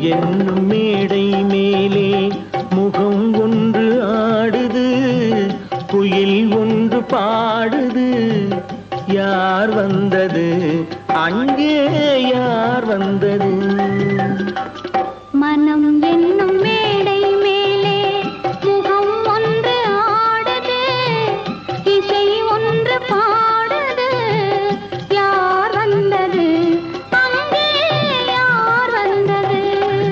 என்னும் மேடை மேலே முகம் ஒன்று ஆடுது குயில் ஒன்று பாடுது யார் வந்தது அங்கே யார் வந்தது மனம் என்னும் மேடை மேலே முகம் ஒன்று ஆடுது இசை ஒன்று பாடுது யார் வந்தது அங்கே யார் வந்தது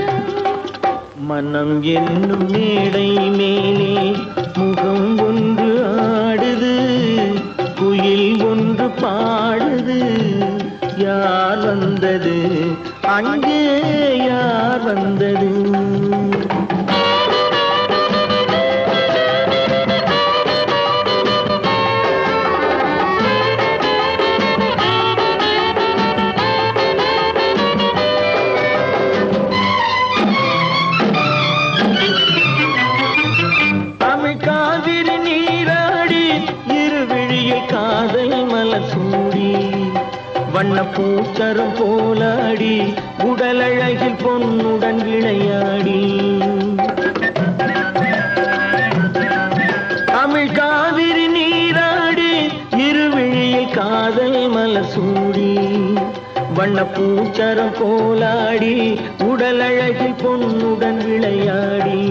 மனம் என்னும் மேடை மேலே முகம் ஒன்று ஆடுது குயில் ஒன்று பாடுது யார் வந்தது அங்கே யார் வந்தது தமிழ் காவிரி நீராடி இருவிழியில் காதல் மலர் சூடி வண்ண பூச்சரம் போலாடி உடலழகில் பொன்னுடன் விளையாடி தமிழ் காவிரி நீராடி இருவிழியில் காதல் மலர் சூடி வண்ண பூச்சரம் போலாடி உடலழகில் பொன்னுடன் விளையாடி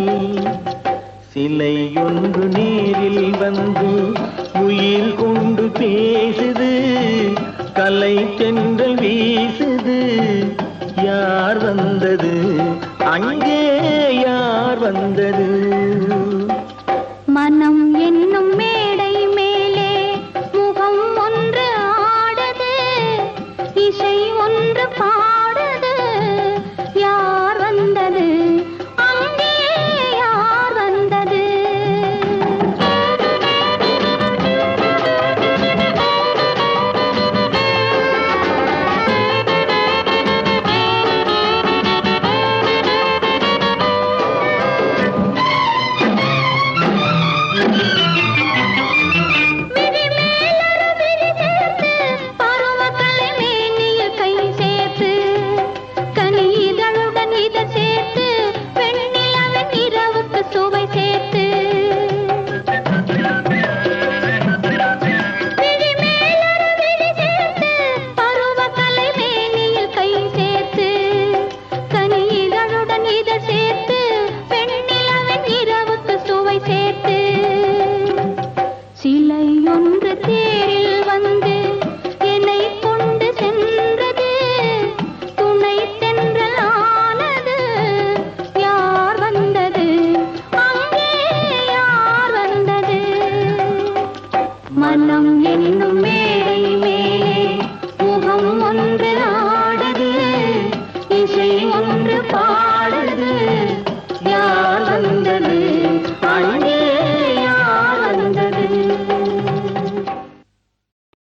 சிலை ஒன்று நேரில் வந்து உயிர் கொண்டு பேசுது கலை தென்றல் வீசுது யார் வந்தது அங்கே யார் வந்தது மனம் என்னும் மேடை மேலே முகம் ஒன்று ஆடுது இசை ஒன்று பாடுது யார் வந்தது அங்கே யார் வந்தது விழி மேலொரு விழி சேர்த்து, பருவக்கலை மேனியில் கை சேர்த்து, கனி இதழுடன் இதழ் சேர்த்து, வெண்ணிலவின் இரவுக்கு சுவை சேர்த்து. விழி மேலொரு விழி சேர்த்து, பருவக்கலை மேனியில் கை சேர்த்து, கனி இதழுடன் இதழ் சேர்த்து, வெண்ணிலவின் இரவுக்கு சுவை சேர்த்து சிலை ஒன்று தேரில் வந்து என்னை கொண்டு சென்றது துணை தென்றலானது யார் வந்தது அங்கே யார் வந்தது மனம் என்னும் மேடை மேலே முகம் ஒன்று ஆடுது இசை ஒன்று பாடுது யார் வந்தது